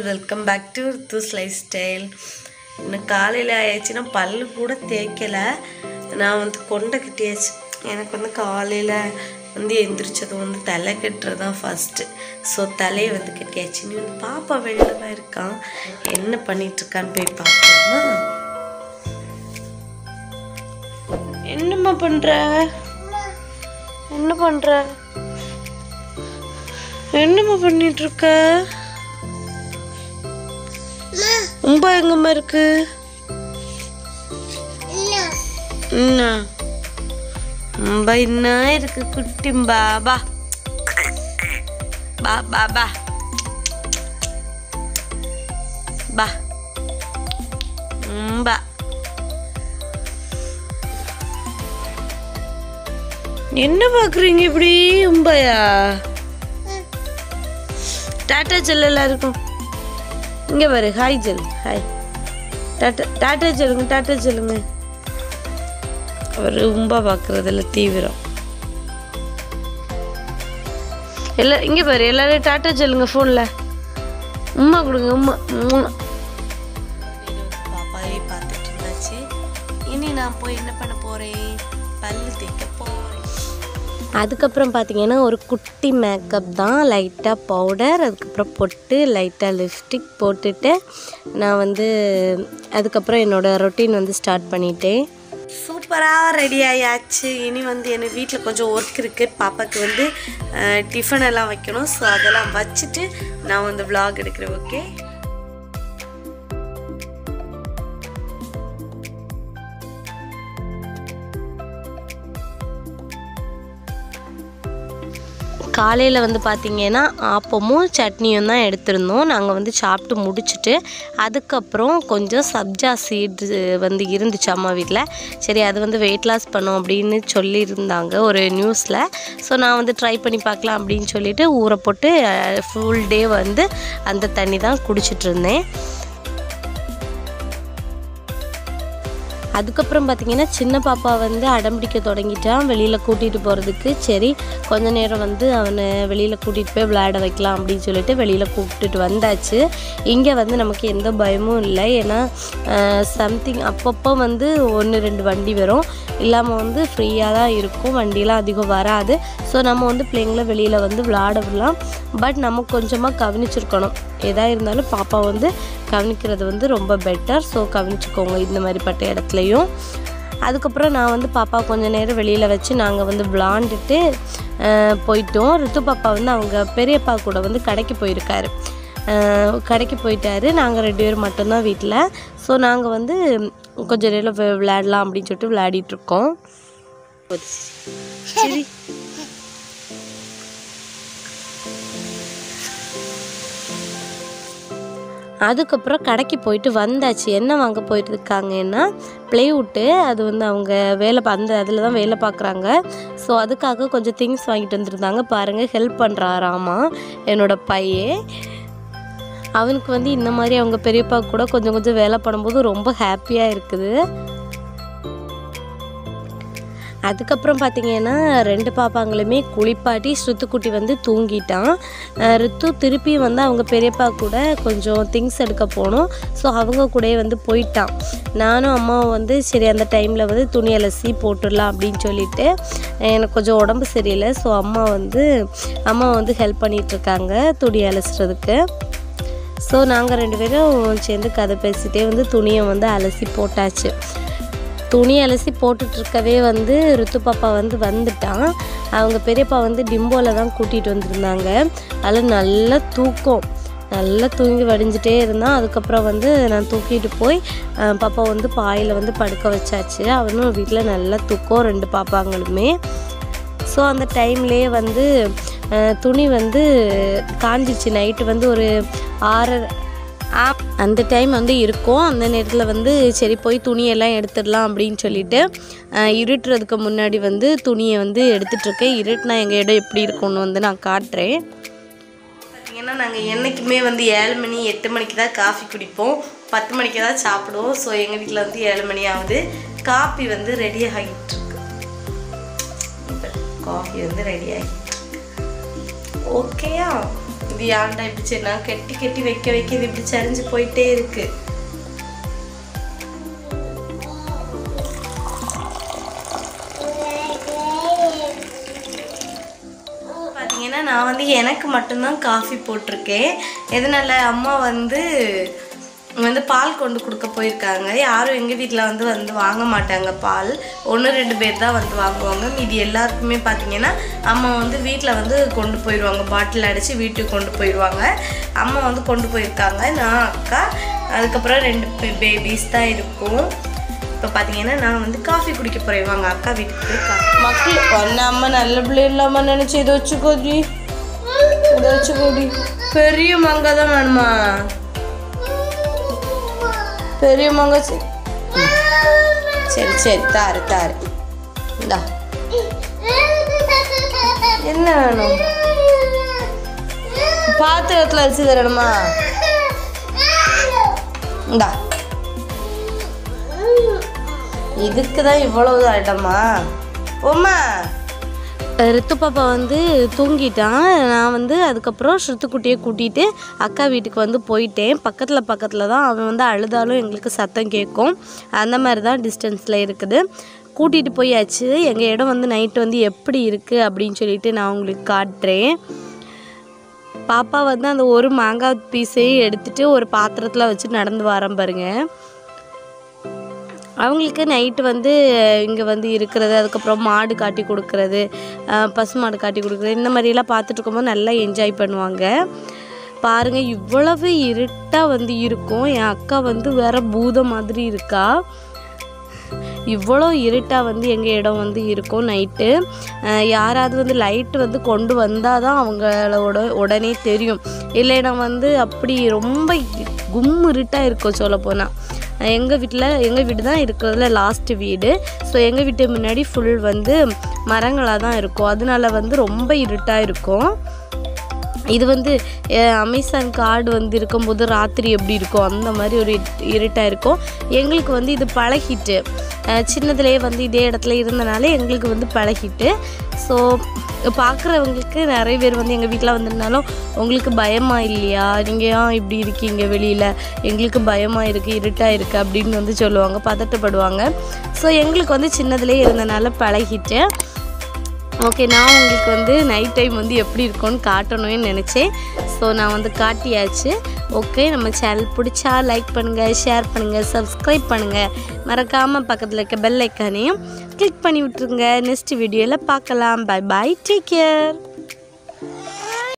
Welcome back to Rithu's lifestyle இன்னும் காலையில் ஆயிடுச்சுன்னா பல்லு கூட தேய்க்கலை நான் வந்து கொண்டை கட்டியாச்சு எனக்கு வந்து காலையில் வந்து எந்திரிச்சதும் வந்து தலை கட்டுறது தான் ஃபஸ்ட்டு ஸோ தலையை வந்து கட்டியாச்சு நீ வந்து பாப்பா வெளில தான் இருக்கான் என்ன பண்ணிட்டு இருக்கான்னு போய் பார்க்கலாமா என்னம்மா பண்ணுற என்ன பண்ணுற என்னம்மா பண்ணிட்டு இருக்க ரொம்ப எங்கம்மா இருக்கு என்ன ரொம்ப என்ன இருக்கு குட்டி பாபா பா பா பா பா ம், பா என்ன பாக்குறீங்க இப்படி உம்பையா டாட்டா செல் எல்லாருக்கும் இங்கே பாரு ஹாய் ஜெல் ஹாய் டாட்டா டாட்டா சொல்லுங்க டாட்டா சொல்லுங்க அவர் ரொம்ப பார்க்குறதுல தீவிரம் எல்லா இங்கே பாரு எல்லாரும் டாட்டா சொல்லுங்க ஃபோனில் உம்மா கொடுங்க உம்மா உம்மா. பாப்பாவே பார்த்துட்டு இருந்தாச்சு இனி நான் போய் என்ன பண்ண போகிறேன் பல்லு தேய்க்க போகிறேன் அதுக்கப்புறம் பார்த்தீங்கன்னா ஒரு குட்டி மேக்கப் தான் லைட்டாக பவுடர் அதுக்கப்புறம் பொட்டு லைட்டாக லிப்ஸ்டிக் போட்டுட்டு நான் வந்து அதுக்கப்புறம் என்னோடய ரொட்டீன் வந்து ஸ்டார்ட் பண்ணிட்டேன் சூப்பராக ரெடி ஆயாச்சு இனி வந்து எனக்கு வீட்டில் கொஞ்சம் ஒர்க் இருக்குது பாப்பாவுக்கு வந்து டிஃபன் எல்லாம் வைக்கணும் ஸோ அதெல்லாம் வச்சுட்டு நான் வந்து vlog எடுக்கிறேன் ஓகே காலையில் வந்து பார்த்திங்கன்னா ஆப்பமும் சட்னியும் தான் எடுத்திருந்தோம் நாங்கள் வந்து சாப்பிட்டு முடிச்சுட்டு அதுக்கப்புறம் கொஞ்சம் சப்ஜா சீடு வந்து இருந்துச்சு அம்மா வீட்டில் சரி அது வந்து வெயிட் லாஸ் பண்ணும் அப்படின்னு சொல்லியிருந்தாங்க ஒரு நியூஸில் ஸோ நான் வந்து ட்ரை பண்ணி பார்க்கலாம் அப்படின்னு சொல்லிட்டு ஊற போட்டு ஃபுல் டே வந்து அந்த தண்ணி தான் குடிச்சிட்டு இருந்தேன் அதுக்கப்புறம் பார்த்தீங்கன்னா சின்ன பாப்பா வந்து அடம்பிடிக்க தொடங்கிட்டான் வெளியில் கூட்டிகிட்டு போகிறதுக்கு சரி கொஞ்ச நேரம் வந்து அவனை வெளியில் கூட்டிகிட்டு போய் விளையாட வைக்கலாம் அப்படின்னு சொல்லிட்டு வெளியில் கூப்பிட்டுட்டு வந்தாச்சு இங்கே வந்து நமக்கு எந்த பயமும் இல்லை ஏன்னா சம்திங் அப்பப்போ வந்து ஒன்று ரெண்டு வண்டி வரும் இல்லாமல் வந்து ஃப்ரீயாக தான் இருக்கும் வண்டியெலாம் அதிகம் வராது ஸோ நம்ம வந்து பிள்ளைங்கள வெளியில் வந்து விளையாட விடலாம் பட் நம்ம கொஞ்சமாக கவனிச்சிருக்கணும் எதா இருந்தாலும் பாப்பா வந்து கவனிக்கிறது வந்து ரொம்ப பெட்டர் ஸோ கவனிச்சுக்கோங்க இந்த மாதிரிப்பட்ட இடத்துலையும் அதுக்கப்புறம் நான் வந்து பாப்பா கொஞ்ச நேரம் வெளியில் வச்சு நாங்கள் வந்து விளாண்டுட்டு அஹ், போயிட்டோம் ரித்து பாப்பா வந்து அவங்க பெரியப்பா கூட வந்து கடைக்கு போயிருக்காரு அஹ், கடைக்கு போயிட்டாரு நாங்கள் ரெண்டு பேரும் மட்டும்தான் வீட்டில் ஸோ நாங்கள் வந்து கொஞ்ச நேரம் வி- விளையாடலாம் அப்படின்னு சொல்லிட்டு விளையாடிட்டு இருக்கோம் சரி அதுக்கப்புறம் கடைக்கு போயிட்டு வந்தாச்சு என்ன வாங்க போயிட்டு இருக்காங்கன்னா ப்ளேவுட்டு அது வந்து அவங்க வேலை பா- அந்த அதில் தான் வேலை பார்க்குறாங்க ஸோ அதுக்காக கொஞ்சம் திங்ஸ் வாங்கிட்டு வந்திருந்தாங்க பாருங்கள் ஹெல்ப் பண்ணுறாராமா என்னோட பையன் அவனுக்கு வந்து இந்த மாதிரி அவங்க பெரியப்பா கூட கொஞ்சம் கொஞ்சம் வேலை பண்ணும்போது ரொம்ப ஹாப்பியாக இருக்குது அதுக்கப்புறம் பார்த்தீங்கன்னா ரெண்டு பாப்பாங்களுமே குளிப்பாட்டி ஸ்ருத்துக்குட்டி வந்து தூங்கிட்டான் அஹ் ரித்து திருப்பி வந்து அவங்க பெரியப்பா கூட கொஞ்சம் திங்ஸ் எடுக்க போனோம் ஸோ அவங்க கூடயே வந்து போயிட்டான் நானும் அம்மாவும் வந்து சரி அந்த டைமில் வந்து துணி அலசி போட்டுடலாம் அப்படின்னு சொல்லிட்டு எனக்கு கொஞ்சம் உடம்பு சரியில்லை ஸோ அம்மா வந்து அம்மா வந்து ஹெல்ப் பண்ணிகிட்ருக்காங்க துணி அலசுறதுக்கு ஸோ நாங்கள் ரெண்டு பேரும் சேர்ந்து கதை பேசிட்டே வந்து துணியை வந்து அலசி போட்டாச்சு துணி அலசி போட்டுட்டு இருக்கவே வந்து ருத்து பாப்பா வந்து வந்துட்டான் அவங்க பெரியப்பா வந்து டிம்போவில் தான் கூட்டிகிட்டு வந்திருந்தாங்க அதில் நல்ல தூக்கம் நல்லா தூங்கி வடிஞ்சிட்டே இருந்தான் அதுக்கப்புறம் வந்து நான் தூக்கிட்டு போய் அஹ், பாப்பா வந்து பாயில் வந்து படுக்க வச்சாச்சு அவனும் வீட்டில் நல்லா தூக்கம் ரெண்டு பாப்பாங்களுமே ஸோ அந்த டைம்லேயே வந்து அஹ், துணி வந்து காஞ்சிச்சு நைட்டு வந்து ஒரு ஆறரை ஆ அந்த டைம் வந்து இருக்கும் அந்த நேரத்தில் வந்து சரி போய் துணியெல்லாம் எடுத்துடலாம் அப்படின்னு சொல்லிட்டு அஹ், இருட்டுறதுக்கு முன்னாடி வந்து துணியை வந்து எடுத்துட்ருக்கேன் இருட்டுனா எங்கள் இடம் எப்படி இருக்கும்னு வந்து நான் காட்டுறேன் பார்த்தீங்கன்னா நாங்கள் என்றைக்குமே வந்து ஏழு மணி எட்டு மணிக்கு தான் காஃபி குடிப்போம் பத்து மணிக்கு தான் சாப்பிடுவோம் ஸோ எங்கள் வீட்டில் வந்து ஏழு மணி ஆகுது காஃபி வந்து ரெடி ஆகிட்டு இருக்கு காஃபி வந்து ரெடி ஆகிட்டு இருக்கு ஓகேயா இது ஏன்டா இப்படி சரி நான் கெட்டி கெட்டி வைக்க வைக்க இது இப்படி சரிஞ்சு போயிட்டே இருக்கு பார்த்தீங்கன்னா நான் வந்து எனக்கு மட்டும்தான் காஃபி போட்டிருக்கேன் எதனால அம்மா வந்து வந்து பால் கொண்டு கொடுக்க போயிருக்காங்க யாரும் எங்கள் வீட்டில் வந்து வந்து வாங்க மாட்டாங்க பால் ஒன்று ரெண்டு பேர் தான் வந்து வாங்குவாங்க மீதி எல்லாருக்குமே பார்த்தீங்கன்னா அம்மா வந்து வீட்டில் வந்து கொண்டு போயிடுவாங்க பாட்டில் அடித்து வீட்டுக்கு கொண்டு போயிடுவாங்க அம்மா வந்து கொண்டு போயிருக்காங்க நான் அக்கா அதுக்கப்புறம் ரெண்டு பேபிஸ் தான் இருக்கும் இப்போ பார்த்தீங்கன்னா நான் வந்து காஃபி குடிக்க போகிறேன் வாங்க அக்கா வீட்டுக்கு போய் காஃபி மக்கள் ஒன்று அம்மா நல்ல பிள்ளை இல்லாமல் நினச்சி இதை வச்சுக்கோடி இதை வச்சுக்கோடி பெரிய மாங்காய் தான் வேணுமா பெரிய மாங்காய் சரி சரி சரி தாரு தாரு இந்தா என்ன வேணும் பாத்திரத்தில் வச்சு தரணுமா இந்தா இதுக்கு தான் இவ்வளவு ஐட்டமா உமா ரித்து பாப்பா வந்து தூங்கிட்டான் நான் வந்து அதுக்கப்புறம் ஸ்ருத்துக்குட்டியை கூட்டிகிட்டு அக்கா வீட்டுக்கு வந்து போயிட்டேன் பக்கத்தில் பக்கத்தில் தான் அவன் வந்து அழுதாலும் எங்களுக்கு சத்தம் கேட்கும் அந்த மாதிரி தான் டிஸ்டன்ஸில் இருக்குது கூட்டிகிட்டு போயாச்சு எங்கள் இடம் வந்து நைட்டு வந்து எப்படி இருக்குது அப்படின்னு சொல்லிட்டு நான் உங்களுக்கு காட்டுறேன் பாப்பா வந்து அந்த ஒரு மாங்காய் பீஸையும் எடுத்துட்டு ஒரு பாத்திரத்தில் வச்சு நடந்து வரேன் பாருங்க அவங்களுக்கு நைட்டு வந்து இங்கே வந்து இருக்கிறது அதுக்கப்புறம் மாடு காட்டி கொடுக்கறது அஹ், பசு மாடு காட்டி கொடுக்குறது இந்த மாதிரிலாம் பார்த்துட்டு இருக்கும்போது நல்லா என்ஜாய் பண்ணுவாங்க பாருங்கள் இவ்வளவு இருட்டாக வந்து இருக்கும் என் அக்கா வந்து வேற பூதம் மாதிரி இருக்கா இவ்வளோ இருட்டாக வந்து எங்கள் இடம் வந்து இருக்கும் நைட்டு யாராவது வந்து லைட்டு வந்து கொண்டு வந்தால் தான் அவங்களோட உடனே தெரியும் இல்லைன்னா வந்து அப்படி ரொம்ப கும் இருட்டாக இருக்கும் சொல்லப்போனால் எங்கள் வீட்டில் எங்கள் வீடு தான் இருக்கிறதுல லாஸ்ட் வீடு ஸோ எங்கள் வீட்டு முன்னாடி ஃபுல் வந்து மரங்களாக தான் இருக்கும் அதனால வந்து ரொம்ப இருட்டாக இருக்கும் இது வந்து அஹ், அமேசான் கார்டு வந்து இருக்கும்போது ராத்திரி எப்படி இருக்கும் அந்த மாதிரி ஒரு இட்- இருட்டாக இருக்கும் எங்களுக்கு வந்து இது பழகிட்டு அஹ், சின்னதுலேயே வந்து இதே இடத்துல இருந்தனால எங்களுக்கு வந்து பழகிட்டு ஸோ பார்க்குறவங்களுக்கு நிறைய பேர் வந்து எங்கள் வீட்டில் வந்திருந்தாலும் உங்களுக்கு பயமா இல்லையா நீங்கள் ஏன் இப்படி இருக்கீங்க வெளியில் எங்களுக்கு பயமாக இருக்குது இருட்டாக இருக்குது அப்படின்னு வந்து சொல்லுவாங்க பதட்டப்படுவாங்க ஸோ எங்களுக்கு வந்து சின்னதுலேயே இருந்தனால பழகிட்டு ஓகே நான் உங்களுக்கு வந்து நைட் டைம் வந்து எப்படி இருக்கும்னு காட்டணும்னு நினச்சேன் ஸோ நான் வந்து காட்டியாச்சு ஓகே நம்ம சேனல் பிடிச்சா லைக் பண்ணுங்கள் ஷேர் பண்ணுங்கள் சப்ஸ்கிரைப் பண்ணுங்கள் மறக்காமல் பக்கத்தில் இருக்க பெல் ஐக்கானையும் கிளிக் பண்ணி விட்ருங்க நெக்ஸ்ட் வீடியோவில் பார்க்கலாம் பை பாய் டேக் கேர்